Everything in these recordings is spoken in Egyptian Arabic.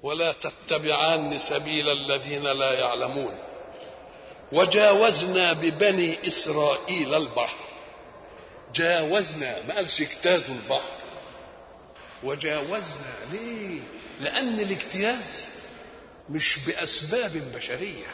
ولا تتبعان سبيل الذين لا يعلمون وجاوزنا ببني اسرائيل البحر جاوزنا ما قالش اجتازوا البحر وجاوزنا ليه لان الاجتياز مش باسباب بشريه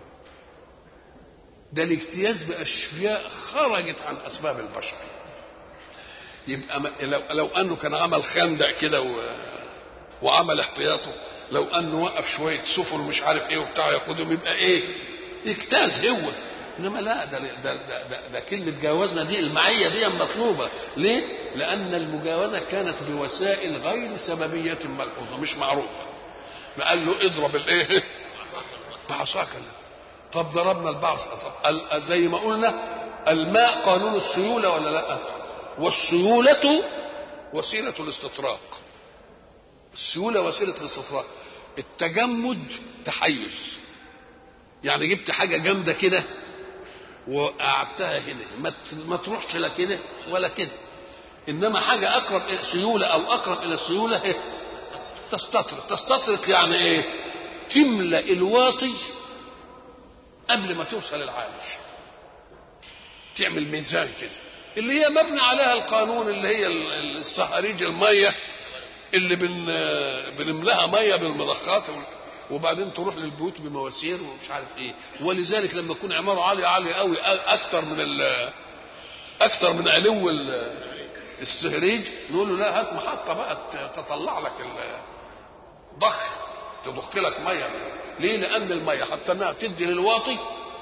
ده الاجتياز باشياء خرجت عن اسباب البشر يبقى لو, لو انه كان عمل خندق كده و... وعمل احتياطه لو انه وقف شويه سفن مش عارف ايه وبتاع ياخدهم يبقى ايه اجتاز هو انما لا ده ده, ده, ده, ده كلمه جاوزنا دي المعيه دي مطلوبه ليه؟ لان المجاوزه كانت بوسائل غير سببيه ملحوظه مش معروفه ما قال له اضرب الايه؟ بعصاك طب ضربنا البعص طب زي ما قلنا الماء قانون السيوله ولا لا؟ والسيوله وسيله الاستطراق السيوله وسيله الاستطراق التجمد تحيز يعني جبت حاجه جامده كده وقعدتها هنا ما ما تروحش لا كده ولا كده انما حاجه اقرب الى السيوله او اقرب الى السيوله إيه؟ تستطرق تستطرق يعني ايه تملا الواطي قبل ما توصل العالج تعمل ميزان كده اللي هي مبني عليها القانون اللي هي الصهاريج الميه اللي بن بنملاها ميه بالمضخات وبعدين تروح للبيوت بمواسير ومش عارف ايه ولذلك لما تكون عماره عاليه عاليه قوي اكثر من اكثر من علو السهريج نقول له لا هات محطه بقى تطلع لك ضخ تضخ لك ميه ليه؟ لان الميه حتى انها تدي للواطي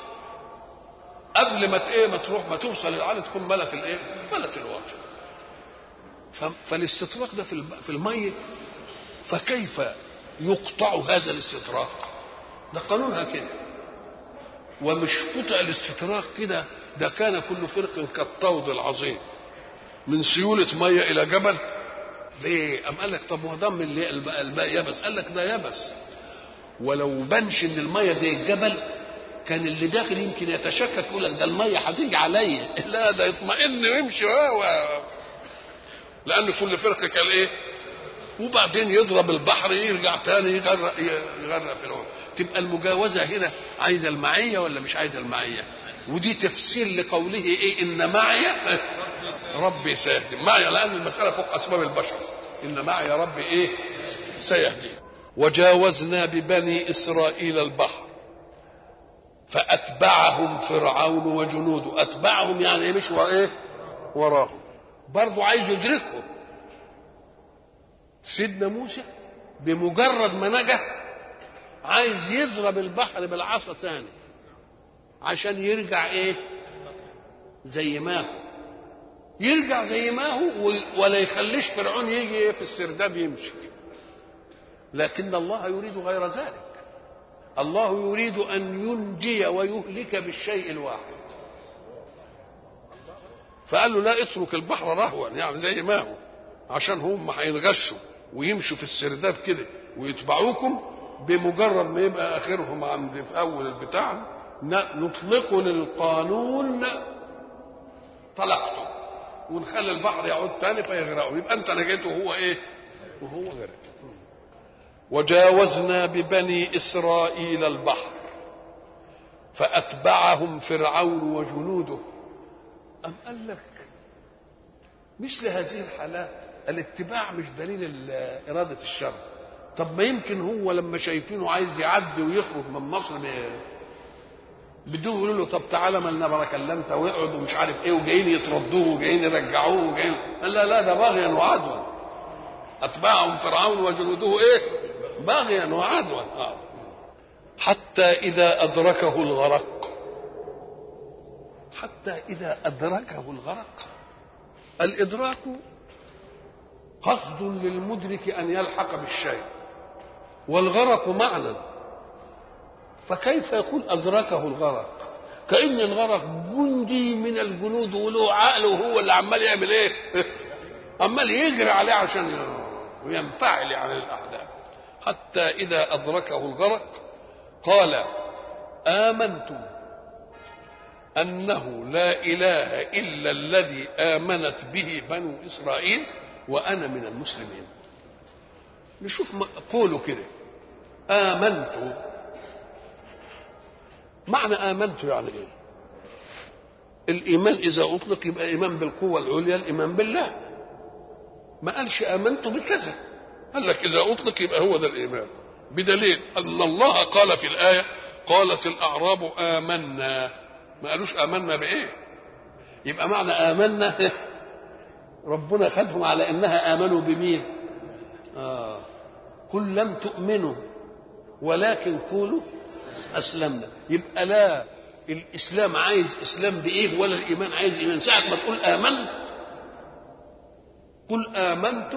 قبل ما ايه ما تروح ما توصل للعالي تكون ملت الايه؟ ملت الواطي فالاستطراق ده في في الميه فكيف يقطع هذا الاستطراق ده قانونها كده ومش قطع الاستطراق كده ده كان كل فرق كالطود العظيم من سيولة مية إلى جبل ليه؟ أم قال لك طب ما دام اللي الماء يبس قال لك ده يبس ولو بنش إن المية زي الجبل كان اللي داخل يمكن يتشكك يقول لك ده المية هتيجي عليا لا ده يطمئن ويمشي و... لأن كل فرقة كان إيه؟ وبعدين يضرب البحر يرجع تاني يغرق يغرق في العمر تبقى المجاوزة هنا عايزة المعية ولا مش عايزة المعية ودي تفسير لقوله ايه ان معي ربي سيهدي معي لان المسألة فوق اسباب البشر ان معي ربي ايه سيهدي وجاوزنا ببني اسرائيل البحر فاتبعهم فرعون وجنوده اتبعهم يعني مش ايه وراهم برضه عايز يدركهم سيدنا موسى بمجرد ما نجا عايز يضرب البحر بالعصا تاني عشان يرجع ايه زي ما هو يرجع زي ما هو ولا يخليش فرعون يجي في السرداب يمشي لكن الله يريد غير ذلك الله يريد ان ينجي ويهلك بالشيء الواحد فقال له لا اترك البحر رهوا يعني زي ما هو عشان هم هينغشوا ويمشوا في السرداب كده ويتبعوكم بمجرد ما يبقى اخرهم عند في اول البتاع نطلق للقانون طلقته ونخلي البحر يعود تاني فيغرقوا يبقى انت نجيت وهو ايه وهو غرق وجاوزنا ببني اسرائيل البحر فاتبعهم فرعون وجنوده ام قال لك مثل هذه الحالات الاتباع مش دليل إرادة الشر طب ما يمكن هو لما شايفينه عايز يعدي ويخرج من مصر بدون يقولوا له طب تعالى مالنا بركه الا انت ويقعد ومش عارف ايه وجايين يطردوه وجايين يرجعوه وجايين قال لا لا ده باغيا وعدوا اتبعهم فرعون وجنوده ايه باغيا وعدوا آه. حتى اذا ادركه الغرق حتى اذا ادركه الغرق الادراك قصد للمدرك ان يلحق بالشيء والغرق معنى فكيف يكون ادركه الغرق كان الغرق جندي من الجنود وله عقل وهو اللي عمال يعمل ايه عمال يجري عليه عشان وينفعل عن الاحداث حتى اذا ادركه الغرق قال امنت انه لا اله الا الذي امنت به بنو اسرائيل وانا من المسلمين نشوف قوله كده آمنت معنى آمنت يعني إيه؟ الإيمان إذا أطلق يبقى إيمان بالقوة العليا الإيمان بالله ما قالش آمنت بكذا قال لك إذا أطلق يبقى هو ده الإيمان بدليل أن الله قال في الآية قالت الأعراب آمنا ما قالوش آمنا بإيه يبقى معنى آمنا ربنا خدهم على إنها آمنوا بمين آه. قل لم تؤمنوا ولكن قولوا أسلمنا يبقى لا الإسلام عايز إسلام بإيه ولا الإيمان عايز إيمان ساعة ما تقول آمنت قل آمنت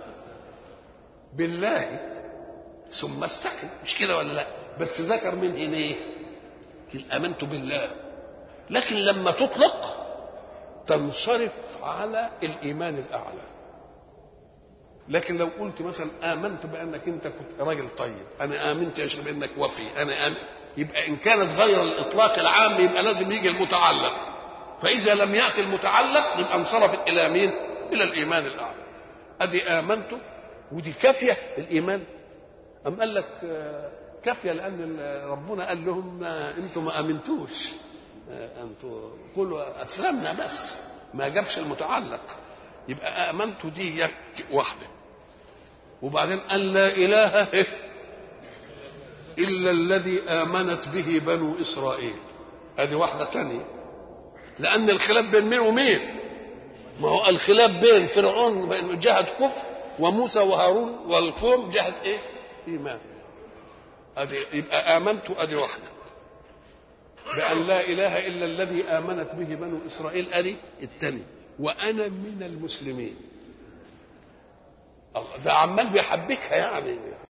بالله ثم استقم مش كده ولا لا بس ذكر من هنا ايه آمنت بالله لكن لما تطلق تنصرف على الإيمان الأعلى لكن لو قلت مثلا آمنت بأنك أنت كنت راجل طيب أنا آمنت يا شيخ بأنك وفي أنا آمن يبقى إن كانت غير الإطلاق العام يبقى لازم يجي المتعلق فإذا لم يأتي المتعلق يبقى انصرفت إلى مين؟ إلى الإيمان الأعلى أدي آمنت ودي كافية في الإيمان أم قال لك كافية لأن ربنا قال لهم أنتم ما آمنتوش أنتم قولوا أسلمنا بس ما جابش المتعلق يبقى آمنت دي واحدة وبعدين قال لا إله إلا الذي آمنت به بنو إسرائيل هذه واحدة تانية لأن الخلاف بين مين ومين ما هو الخلاف بين فرعون بين جهة كفر وموسى وهارون والقوم جهة ايه إيمان أدي يبقى آمنت أدي واحدة بأن لا إله إلا الذي آمنت به بنو إسرائيل أدي الثاني وأنا من المسلمين الله ده عمال بيحبكها يعني